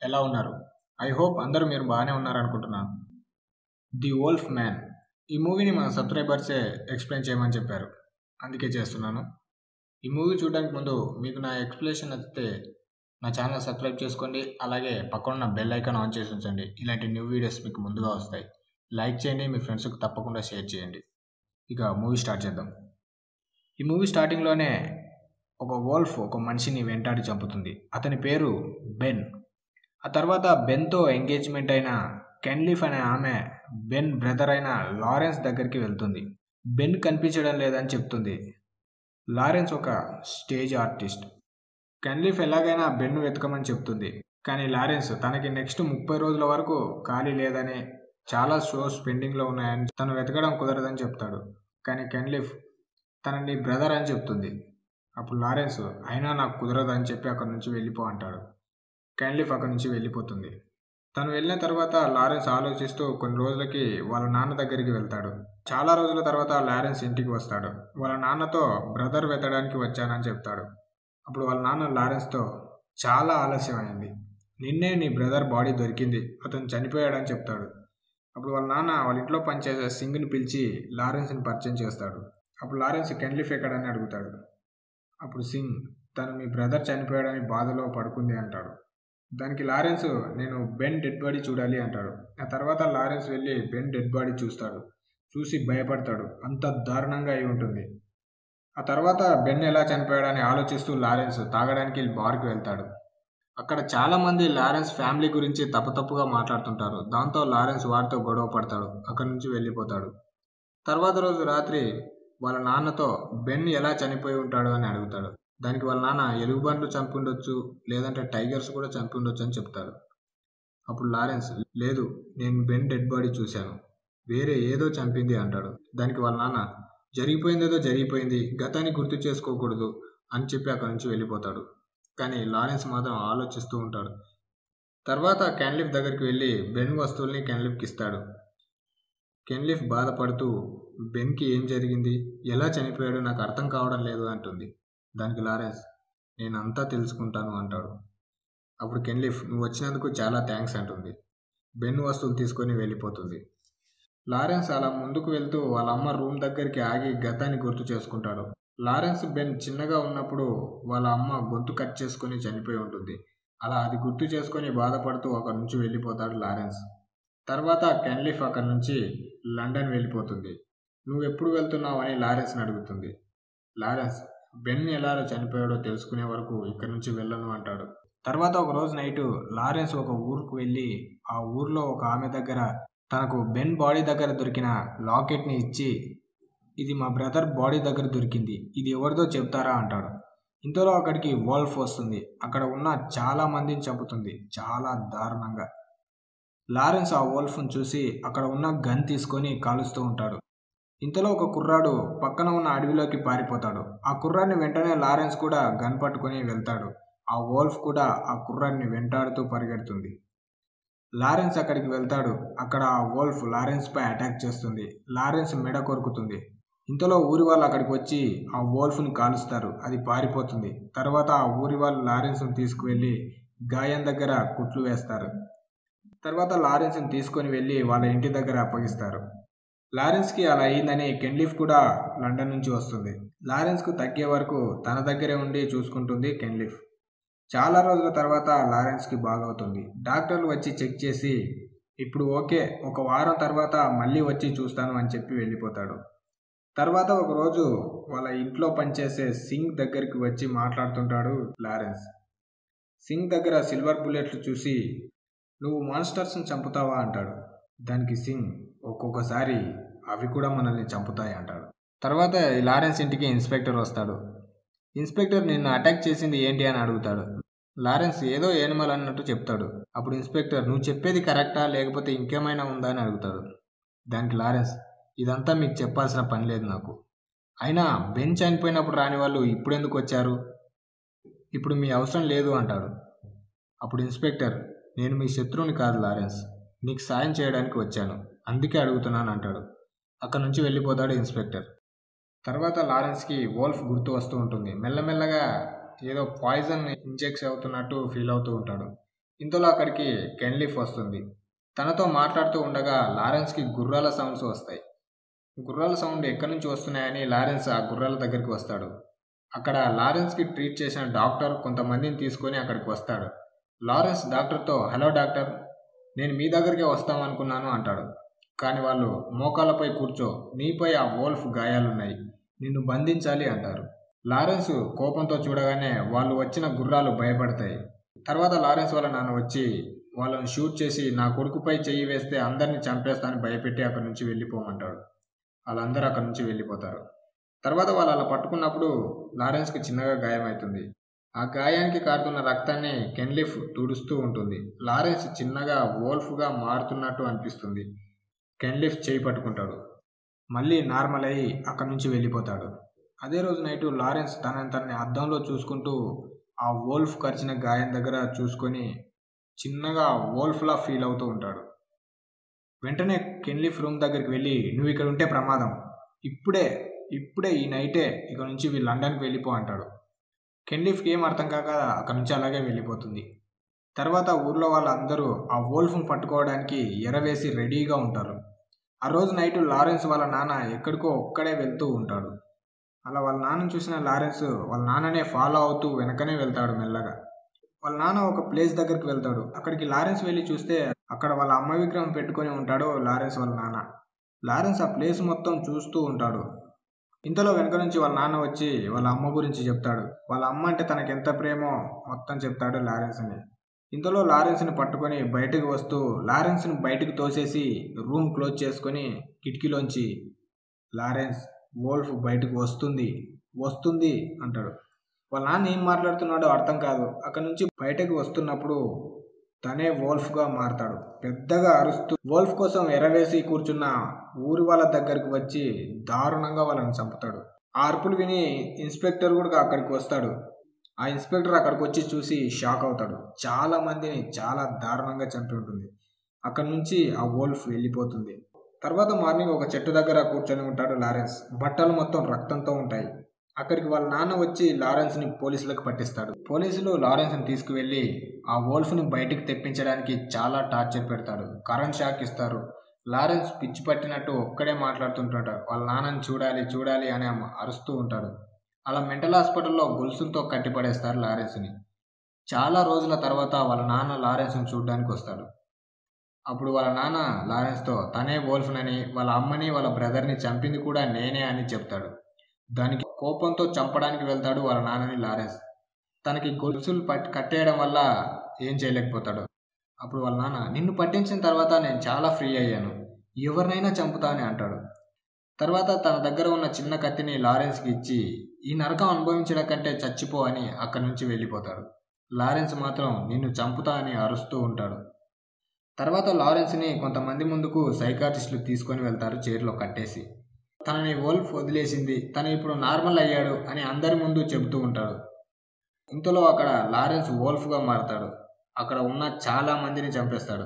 ఎలా ఉన్నారు I hope అందరూ మీరు బాగానే ఉన్నారు అనుకుంటున్నాను ది వోల్ఫ్ మ్యాన్ ఈ మూవీని మన సబ్స్క్రైబర్సే ఎక్స్ప్లెయిన్ చేయమని చెప్పారు అందుకే చేస్తున్నాను ఈ మూవీ చూడడానికి ముందు మీకు నా ఎక్స్ప్లెనేషన్ నచ్చితే నా ఛానల్ సబ్స్క్రైబ్ చేసుకోండి అలాగే పక్కన బెల్ ఐకాన్ ఆన్ చేసి ఉంచండి ఇలాంటి న్యూ వీడియోస్ మీకు ముందుగా వస్తాయి లైక్ చేయండి మీ ఫ్రెండ్స్కి తప్పకుండా షేర్ చేయండి ఇక మూవీ స్టార్ట్ చేద్దాం ఈ మూవీ స్టార్టింగ్లోనే ఒక వోల్ఫ్ ఒక మనిషిని వెంటాడి చంపుతుంది అతని పేరు బెన్ ఆ తర్వాత బెన్తో ఎంగేజ్మెంట్ అయిన కెన్లీఫ్ అనే ఆమె బెన్ బ్రదర్ అయిన లారెన్స్ దగ్గరికి వెళ్తుంది బెన్ కనిపించడం లేదని చెప్తుంది లారెన్స్ ఒక స్టేజ్ ఆర్టిస్ట్ కెన్లీఫ్ ఎలాగైనా బెన్ను వెతకమని చెప్తుంది కానీ లారెన్స్ తనకి నెక్స్ట్ ముప్పై రోజుల వరకు ఖాళీ లేదని చాలా షోస్ పెండింగ్లో ఉన్నాయని తను వెతకడం కుదరదని చెప్తాడు కానీ కెన్లీఫ్ తనని బ్రదర్ అని చెప్తుంది అప్పుడు లారెన్స్ అయినా నాకు కుదరదు అని చెప్పి అక్కడి నుంచి వెళ్ళిపో అంటాడు కెన్లీఫ్ అక్కడి నుంచి వెళ్ళిపోతుంది తను వెళ్ళిన తర్వాత లారెన్స్ ఆలోచిస్తూ కొన్ని రోజులకి వాళ్ళ నాన్న దగ్గరికి వెళ్తాడు చాలా రోజుల తర్వాత లారెన్స్ ఇంటికి వస్తాడు వాళ్ళ నాన్నతో బ్రదర్ వెతడానికి వచ్చానని చెప్తాడు అప్పుడు వాళ్ళ నాన్న లారెన్స్తో చాలా ఆలస్యమైంది నిన్నే నీ బ్రదర్ బాడీ దొరికింది అతను చనిపోయాడని చెప్తాడు అప్పుడు వాళ్ళ నాన్న వాళ్ళ ఇంట్లో పనిచేసే సింగ్ని పిలిచి లారెన్స్ని పరిచయం చేస్తాడు అప్పుడు లారెన్స్ కెన్లీఫ్ ఎక్కడని అడుగుతాడు అప్పుడు సింగ్ తను మీ బ్రదర్ చనిపోయాడని బాధలో పడుకుంది అంటాడు దానికి లారెన్స్ నేను బెన్ డెడ్ బాడీ చూడాలి అంటాడు ఆ తర్వాత లారెన్స్ వెళ్ళి బెన్ డెడ్ బాడీ చూస్తాడు చూసి భయపడతాడు అంత దారుణంగా అయి ఉంటుంది ఆ తర్వాత బెన్ ఎలా చనిపోయాడని ఆలోచిస్తూ లారెన్స్ తాగడానికి బార్కి వెళ్తాడు అక్కడ చాలామంది లారెన్స్ ఫ్యామిలీ గురించి తప్పుతప్పుగా మాట్లాడుతుంటారు దాంతో లారెన్స్ వారితో గొడవ పడతాడు అక్కడి నుంచి వెళ్ళిపోతాడు తర్వాత రోజు రాత్రి వాళ్ళ నాన్నతో బెన్ ఎలా చనిపోయి ఉంటాడు అని అడుగుతాడు దానికి వాళ్ళ నాన్న ఎలుగుబండ్లు చంపి ఉండొచ్చు లేదంటే టైగర్స్ కూడా చంపి ఉండొచ్చు అని చెప్తాడు అప్పుడు లారెన్స్ లేదు నేను బెన్ డెడ్ బాడీ చూశాను వేరే ఏదో చంపింది అంటాడు దానికి వాళ్ళ నాన్న జరిగిపోయిందేదో జరిగిపోయింది గతాన్ని గుర్తు చేసుకోకూడదు అని చెప్పి అక్కడి నుంచి వెళ్ళిపోతాడు కానీ లారెన్స్ మాత్రం ఆలోచిస్తూ ఉంటాడు తర్వాత కెన్లిఫ్ దగ్గరికి వెళ్ళి బెన్ వస్తువుల్ని కెన్లిఫ్కి ఇస్తాడు కెన్లిఫ్ బాధపడుతూ బెన్కి ఏం జరిగింది ఎలా చనిపోయాడో నాకు అర్థం కావడం లేదు అంటుంది దానికి లారెన్స్ నేను అంతా తెలుసుకుంటాను అంటాడు అప్పుడు కెన్లిఫ్ నువ్వు వచ్చినందుకు చాలా థ్యాంక్స్ అంటుంది బెన్ వస్తువులు తీసుకొని వెళ్ళిపోతుంది లారెన్స్ అలా ముందుకు వెళ్తూ వాళ్ళ అమ్మ రూమ్ దగ్గరికి ఆగి గతాన్ని గుర్తు చేసుకుంటాడు లారెన్స్ బెన్ చిన్నగా ఉన్నప్పుడు వాళ్ళ అమ్మ గొంతు కట్ చేసుకొని చనిపోయి ఉంటుంది అలా అది గుర్తు చేసుకొని బాధపడుతూ అక్కడి నుంచి వెళ్ళిపోతాడు లారెన్స్ తర్వాత కెన్లిఫ్ అక్కడి నుంచి లండన్ వెళ్ళిపోతుంది నువ్వు ఎప్పుడు వెళ్తున్నావు అని లారెన్స్ని అడుగుతుంది లారెన్స్ బెన్ ఎలా చనిపోయాడో తెలుసుకునే వరకు ఇక్కడి నుంచి వెళ్ళను అంటాడు తర్వాత ఒక రోజు నైటు లారెన్స్ ఒక ఊరుకు వెళ్ళి ఆ ఊర్లో ఒక ఆమె దగ్గర తనకు బెన్ బాడీ దగ్గర దొరికిన లాకెట్ని ఇచ్చి ఇది మా బ్రదర్ బాడీ దగ్గర దొరికింది ఇది ఎవరిదో చెప్తారా అంటాడు ఇంతలో అక్కడికి వాల్ఫ్ వస్తుంది అక్కడ ఉన్న చాలా మందిని చంపుతుంది చాలా దారుణంగా లారెన్స్ ఆ వోల్ఫ్ను చూసి అక్కడ ఉన్న గన్ తీసుకొని కాలుస్తూ ఉంటాడు ఇంతలో ఒక కుర్రాడు పక్కన ఉన్న అడవిలోకి పారిపోతాడు ఆ కుర్రాడిని వెంటనే లారెన్స్ కూడా గన్ పట్టుకొని వెళ్తాడు ఆ వోల్ఫ్ కూడా ఆ కుర్రాడిని వెంటాడుతూ పరిగెడుతుంది లారెన్స్ అక్కడికి వెళ్తాడు అక్కడ ఆ వోల్ఫ్ లారెన్స్పై అటాక్ చేస్తుంది లారెన్స్ మెడ కొరుకుతుంది ఇంతలో ఊరి వాళ్ళు అక్కడికి వచ్చి ఆ వోల్ఫ్ని కాలుస్తారు అది పారిపోతుంది తర్వాత ఆ ఊరి వాళ్ళు లారెన్స్ని తీసుకువెళ్ళి గాయం దగ్గర కుట్లు వేస్తారు తర్వాత లారెన్స్ని తీసుకొని వెళ్ళి వాళ్ళ ఇంటి దగ్గర అప్పగిస్తారు లారెన్స్కి అలా అయిందని కెన్లిఫ్ కూడా లండన్ నుంచి వస్తుంది లారెన్స్కు తగ్గే వరకు తన దగ్గరే ఉండి చూసుకుంటుంది కెన్లిఫ్ చాలా రోజుల తర్వాత లారెన్స్కి బాగవుతుంది డాక్టర్లు వచ్చి చెక్ చేసి ఇప్పుడు ఓకే ఒక వారం తర్వాత మళ్ళీ వచ్చి చూస్తాను అని చెప్పి వెళ్ళిపోతాడు తర్వాత ఒకరోజు వాళ్ళ ఇంట్లో పనిచేసే సింగ్ దగ్గరికి వచ్చి మాట్లాడుతుంటాడు లారెన్స్ సింగ్ దగ్గర సిల్వర్ బుల్లెట్లు చూసి నువ్వు మాన్స్టర్స్ని చంపుతావా అంటాడు దానికి సింగ్ ఒక్కొక్కసారి అవి కూడా మనల్ని చంపుతాయి అంటాడు తర్వాత ఈ లారెన్స్ ఇంటికి ఇన్స్పెక్టర్ వస్తాడు ఇన్స్పెక్టర్ నిన్ను అటాక్ చేసింది ఏంటి అని అడుగుతాడు లారెన్స్ ఏదో ఏనిమల్ అన్నట్టు చెప్తాడు అప్పుడు ఇన్స్పెక్టర్ నువ్వు చెప్పేది కరెక్టా లేకపోతే ఇంకేమైనా ఉందా అని అడుగుతాడు దానికి లారెన్స్ ఇదంతా మీకు చెప్పాల్సిన పని లేదు నాకు అయినా బెన్ చనిపోయినప్పుడు రాని వాళ్ళు ఇప్పుడు ఎందుకు వచ్చారు ఇప్పుడు మీ అవసరం లేదు అంటాడు అప్పుడు ఇన్స్పెక్టర్ నేను మీ శత్రువుని కాదు లారెన్స్ నీకు సాయం చేయడానికి వచ్చాను అందుకే అడుగుతున్నాను అంటాడు అక్కడ నుంచి వెళ్ళిపోతాడు ఇన్స్పెక్టర్ తర్వాత లారెన్స్కి వోల్ఫ్ గుర్తు వస్తూ ఉంటుంది మెల్లమెల్లగా ఏదో పాయిజన్ ఇంజెక్ట్ అవుతున్నట్టు ఫీల్ అవుతూ ఉంటాడు ఇంతలో అక్కడికి కెన్లీఫ్ వస్తుంది తనతో మాట్లాడుతూ ఉండగా లారెన్స్కి గుర్రాల సౌండ్స్ వస్తాయి గుర్రాల సౌండ్ ఎక్కడి నుంచి వస్తున్నాయని లారెన్స్ ఆ గుర్రాల దగ్గరికి వస్తాడు అక్కడ లారెన్స్కి ట్రీట్ చేసిన డాక్టర్ కొంతమందిని తీసుకొని అక్కడికి వస్తాడు లారెన్స్ డాక్టర్తో హలో డాక్టర్ నేను మీ దగ్గరికి వస్తామనుకున్నాను అంటాడు కానీ వాళ్ళు మోకాళ్ళపై కూర్చో నీపై ఆ వోల్ఫ్ గాయాలున్నాయి నిన్ను బంధించాలి అంటారు లారెన్స్ కోపంతో చూడగానే వాళ్ళు వచ్చిన గుర్రాలు భయపడతాయి తర్వాత లారెన్స్ వాళ్ళ నాన్న వచ్చి వాళ్ళని షూట్ చేసి నా కొడుకుపై చెయ్యి వేస్తే అందరినీ చంపేస్తానని భయపెట్టి అక్కడి నుంచి వెళ్ళిపోమంటాడు వాళ్ళందరూ అక్కడి నుంచి వెళ్ళిపోతారు తర్వాత వాళ్ళు అలా పట్టుకున్నప్పుడు లారెన్స్కి చిన్నగా గాయమవుతుంది ఆ గాయానికి కారుతున్న రక్తాన్ని కెన్లిఫ్ తుడుస్తూ ఉంటుంది లారెన్స్ చిన్నగా వోల్ఫ్గా మారుతున్నట్టు అనిపిస్తుంది కెన్లిఫ్ చేయి పట్టుకుంటాడు మళ్ళీ నార్మల్ అయ్యి అక్కడి నుంచి వెళ్ళిపోతాడు అదే రోజు నైటు లారెన్స్ తనని తనని అద్దంలో చూసుకుంటూ ఆ వోల్ఫ్ కరిచిన గాయం దగ్గర చూసుకొని చిన్నగా వోల్ఫ్లా ఫీల్ అవుతూ ఉంటాడు వెంటనే కెన్లిఫ్ రూమ్ దగ్గరికి వెళ్ళి నువ్వు ఇక్కడ ఉంటే ప్రమాదం ఇప్పుడే ఇప్పుడే ఈ నైటే ఇక నుంచి వీళ్ళు లండన్కి వెళ్ళిపో అంటాడు కెన్లిఫ్కి ఏం అర్థం కాక అక్కడి నుంచి అలాగే వెళ్ళిపోతుంది తర్వాత ఊర్లో వాళ్ళందరూ ఆ వోల్ఫ్ను పట్టుకోవడానికి ఎరవేసి రెడీగా ఉంటారు ఆ రోజు నైట్ లారెన్స్ వాళ్ళ నాన్న ఎక్కడికో ఒక్కడే వెళ్తూ ఉంటాడు అలా వాళ్ళ నాన్నని చూసిన లారెన్స్ వాళ్ళ నాన్ననే ఫాలో అవుతూ వెనకనే వెళ్తాడు మెల్లగా వాళ్ళ నాన్న ఒక ప్లేస్ దగ్గరికి వెళ్తాడు అక్కడికి లారెన్స్ వెళ్ళి చూస్తే అక్కడ వాళ్ళ అమ్మ విగ్రహం పెట్టుకొని ఉంటాడు లారెన్స్ వాళ్ళ నాన్న లారెన్స్ ఆ ప్లేస్ మొత్తం చూస్తూ ఉంటాడు ఇంతలో వెనక నుంచి వాళ్ళ నాన్న వచ్చి వాళ్ళ అమ్మ గురించి చెప్తాడు వాళ్ళ అమ్మ అంటే తనకి ఎంత ప్రేమో మొత్తం చెప్తాడు లారెన్స్ అని ఇంతలో లారెన్స్ని పట్టుకొని బయటకు వస్తూ లారెన్స్ని బయటకు తోసేసి రూమ్ క్లోజ్ చేసుకొని కిటికీలోంచి లారెన్స్ వోల్ఫ్ బయటకు వస్తుంది వస్తుంది అంటాడు వాళ్ళ నాన్న ఏం మాట్లాడుతున్నాడో అర్థం కాదు అక్కడ నుంచి బయటకు వస్తున్నప్పుడు తనే వోల్ఫ్గా మారతాడు పెద్దగా అరుస్తూ వోల్ఫ్ కోసం ఎరవేసి కూర్చున్న ఊరి వాళ్ళ దగ్గరికి వచ్చి దారుణంగా వాళ్ళని చంపుతాడు ఆ అరుపులు విని ఇన్స్పెక్టర్ కూడా అక్కడికి వస్తాడు ఆ ఇన్స్పెక్టర్ అక్కడికి వచ్చి చూసి షాక్ అవుతాడు చాలా మందిని చాలా దారుణంగా చంపి ఉంటుంది అక్కడ నుంచి ఆ వోల్ఫ్ వెళ్ళిపోతుంది తర్వాత మార్నింగ్ ఒక చెట్టు దగ్గర కూర్చొని ఉంటాడు లారెన్స్ బట్టలు మొత్తం రక్తంతో ఉంటాయి అక్కడికి వాళ్ళ నాన్న వచ్చి లారెన్స్ని పోలీసులకు పట్టిస్తాడు పోలీసులు లారెన్స్ని తీసుకువెళ్ళి ఆ వోల్ఫ్ని బయటికి తెప్పించడానికి చాలా టార్చర్ పెడతాడు కరెంట్ షాక్ ఇస్తారు లారెన్స్ పిచ్చి పట్టినట్టు ఒక్కడే మాట్లాడుతుంటాడు వాళ్ళ నాన్నని చూడాలి చూడాలి అని అరుస్తూ ఉంటాడు అలా మెంటల్ హాస్పిటల్లో గొలుసులతో కట్టిపడేస్తారు లారెన్స్ని చాలా రోజుల తర్వాత వాళ్ళ నాన్న లారెన్స్ని చూడడానికి వస్తాడు అప్పుడు వాళ్ళ నాన్న లారెన్స్తో తనే వోల్ఫ్నని వాళ్ళ అమ్మని వాళ్ళ బ్రదర్ని చంపింది కూడా నేనే అని చెప్తాడు దానికి కోపంతో చంపడానికి వెళ్తాడు వాళ్ళ నాన్నని లారెన్స్ తనకి గొలుసులు పట్టి కట్టేయడం వల్ల ఏం చేయలేకపోతాడు అప్పుడు వాళ్ళ నాన్న నిన్ను పట్టించిన తర్వాత నేను చాలా ఫ్రీ అయ్యాను ఎవరినైనా చంపుతా అని అంటాడు తర్వాత తన దగ్గర ఉన్న చిన్న కత్తిని లారెన్స్కి ఇచ్చి ఈ నరకం అనుభవించడం కంటే చచ్చిపో అని అక్కడి నుంచి వెళ్ళిపోతాడు లారెన్స్ మాత్రం నిన్ను చంపుతా అని అరుస్తూ ఉంటాడు తర్వాత లారెన్స్ని కొంతమంది ముందుకు సైకాట్రిస్టులు తీసుకొని వెళ్తారు చైర్లో కట్టేసి తనని వోల్ఫ్ వదిలేసింది తను ఇప్పుడు నార్మల్ అయ్యాడు అని అందరి ముందు చెబుతూ ఉంటాడు ఇంతలో అక్కడ లారెన్స్ వోల్ఫ్గా మారతాడు అక్కడ ఉన్న చాలా మందిని చంపేస్తాడు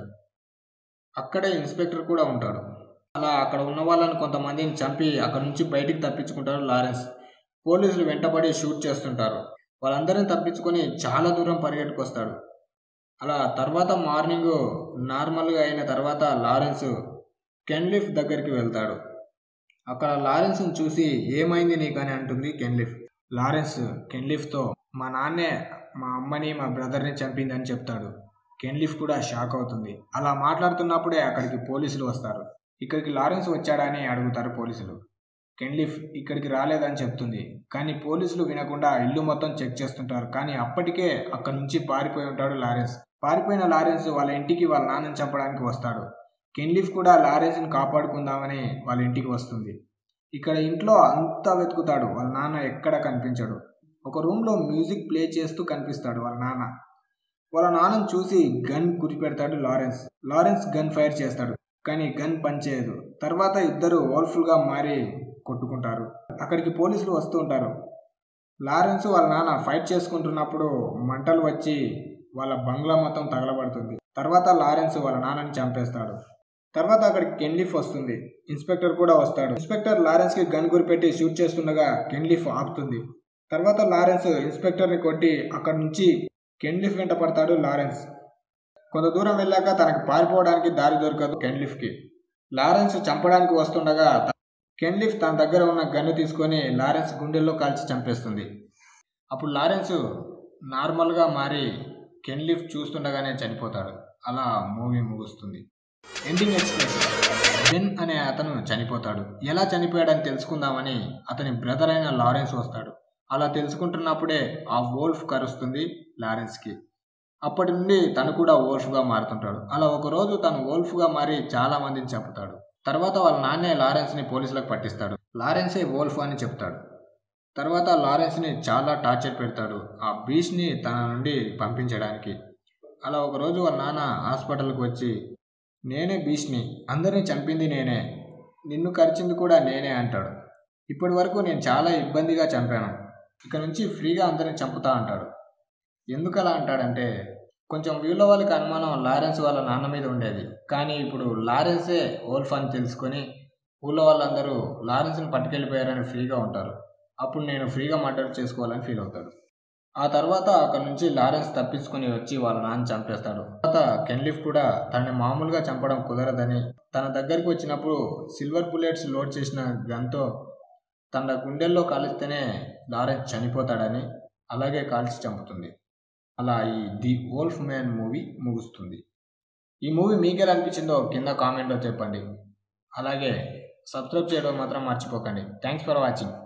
అక్కడే ఇన్స్పెక్టర్ కూడా ఉంటాడు అలా అక్కడ ఉన్న వాళ్ళని కొంతమందిని చంపి అక్కడ నుంచి బయటికి తప్పించుకుంటాడు లారెన్స్ పోలీసులు వెంటబడి షూట్ చేస్తుంటారు వాళ్ళందరిని తప్పించుకొని చాలా దూరం పరిగెట్టుకొస్తాడు అలా తర్వాత మార్నింగ్ నార్మల్గా అయిన తర్వాత లారెన్స్ కెన్లిఫ్ దగ్గరికి వెళ్తాడు అక్కడ లారెన్స్ని చూసి ఏమైంది నీకని అంటుంది కెన్లిఫ్ లారెన్స్ కెన్లిఫ్తో మా నాన్నే మా అమ్మని మా బ్రదర్ని చంపిందని చెప్తాడు కెన్లిఫ్ కూడా షాక్ అవుతుంది అలా మాట్లాడుతున్నప్పుడే అక్కడికి పోలీసులు వస్తారు ఇక్కడికి లారెన్స్ వచ్చాడా అని అడుగుతారు పోలీసులు కెన్లిఫ్ ఇక్కడికి రాలేదని చెప్తుంది కానీ పోలీసులు వినకుండా ఇల్లు మొత్తం చెక్ చేస్తుంటారు కానీ అప్పటికే అక్కడి నుంచి పారిపోయి ఉంటాడు లారెన్స్ పారిపోయిన లారెన్స్ వాళ్ళ ఇంటికి వాళ్ళ నాన్నని చంపడానికి వస్తాడు కెన్లిఫ్ కూడా లారెన్స్ని కాపాడుకుందామని వాళ్ళ ఇంటికి వస్తుంది ఇక్కడ ఇంట్లో అంతా వెతుకుతాడు వాళ్ళ నాన్న ఎక్కడ కనిపించడు ఒక రూమ్లో మ్యూజిక్ ప్లే చేస్తూ కనిపిస్తాడు వాళ్ళ నాన్న వాళ్ళ నాన్నని చూసి గన్ గురిపెడతాడు లారెన్స్ లారెన్స్ గన్ ఫైర్ చేస్తాడు కానీ గన్ పనిచేయదు తర్వాత ఇద్దరు ఓల్ఫుల్గా మారి కొట్టుకుంటారు అక్కడికి పోలీసులు వస్తూ ఉంటారు లారెన్స్ వాళ్ళ నాన్న ఫైట్ చేసుకుంటున్నప్పుడు మంటలు వచ్చి వాళ్ళ బంగ్లా మొత్తం తగలబడుతుంది తర్వాత లారెన్స్ వాళ్ళ నాన్నని చంపేస్తాడు తర్వాత అక్కడికి కెన్లిఫ్ వస్తుంది ఇన్స్పెక్టర్ కూడా వస్తాడు ఇన్స్పెక్టర్ లారెన్స్కి గన్ గురిపెట్టి షూట్ చేస్తుండగా కెన్లిఫ్ ఆపుతుంది తర్వాత లారెన్స్ ఇన్స్పెక్టర్ని కొట్టి అక్కడి నుంచి కెన్లిఫ్ వెంట పడతాడు లారెన్స్ కొంత దూరం వెళ్ళాక తనకి పారిపోవడానికి దారి దొరకదు కెన్లిఫ్కి లారెన్స్ చంపడానికి వస్తుండగా కెన్లిఫ్ తన దగ్గర ఉన్న గన్ను తీసుకొని లారెన్స్ గుండెల్లో కాల్చి చంపేస్తుంది అప్పుడు లారెన్స్ నార్మల్గా మారి కెన్లిఫ్ చూస్తుండగానే చనిపోతాడు అలా మూవీ ముగుస్తుంది ఎండింగ్ ఎక్స్ప్రెస్ బెన్ అనే అతను చనిపోతాడు ఎలా చనిపోయాడని తెలుసుకుందామని అతని బ్రదర్ అయిన లారెన్స్ వస్తాడు అలా తెలుసుకుంటున్నప్పుడే ఆ వోల్ఫ్ కరుస్తుంది లారెన్స్కి అప్పటి నుండి తను కూడా వోల్ఫ్గా మారుతుంటాడు అలా ఒకరోజు తను వోల్ఫ్గా మారి చాలా మందిని చంపుతాడు తర్వాత వాళ్ళ నాన్నే లారెన్స్ని పోలీసులకు పట్టిస్తాడు లారెన్సే వోల్ఫ్ అని చెప్తాడు తర్వాత లారెన్స్ని చాలా టార్చర్ పెడతాడు ఆ బీచ్ని తన నుండి పంపించడానికి అలా ఒకరోజు వాళ్ళ నాన్న హాస్పిటల్కి వచ్చి నేనే బీచ్ని అందరినీ చంపింది నేనే నిన్ను కరిచింది కూడా నేనే అంటాడు ఇప్పటి వరకు నేను చాలా ఇబ్బందిగా చంపాను ఇక నుంచి ఫ్రీగా అందరిని చంపుతా అంటాడు ఎందుకు అలా అంటాడంటే కొంచెం వీళ్ళ వాళ్ళకి అనుమానం లారెన్స్ వాళ్ళ నాన్న మీద ఉండేది కానీ ఇప్పుడు లారెన్సే ఓల్ఫ్ అని తెలుసుకొని ఊళ్ళో వాళ్ళందరూ లారెన్స్ని పట్టుకెళ్ళిపోయారని ఫ్రీగా ఉంటారు అప్పుడు నేను ఫ్రీగా మర్డర్ చేసుకోవాలని ఫీల్ అవుతాడు ఆ తర్వాత అక్కడ నుంచి లారెన్స్ తప్పించుకొని వచ్చి వాళ్ళ నాన్న చంపేస్తాడు తర్వాత కెన్లిఫ్ కూడా తనని మామూలుగా చంపడం కుదరదని తన దగ్గరికి వచ్చినప్పుడు సిల్వర్ బుల్లెట్స్ లోడ్ చేసిన గన్తో తన గుండెల్లో కాలిస్తేనే లారెన్స్ చనిపోతాడని అలాగే కాల్చి చంపుతుంది అలా ఈ ది వోల్ఫ్ మ్యాన్ మూవీ ముగుస్తుంది ఈ మూవీ మీకు ఎలా అనిపించిందో కింద కామెంట్లో చెప్పండి అలాగే సబ్స్క్రైబ్ చేయడం మాత్రం మర్చిపోకండి థ్యాంక్స్ ఫర్ వాచింగ్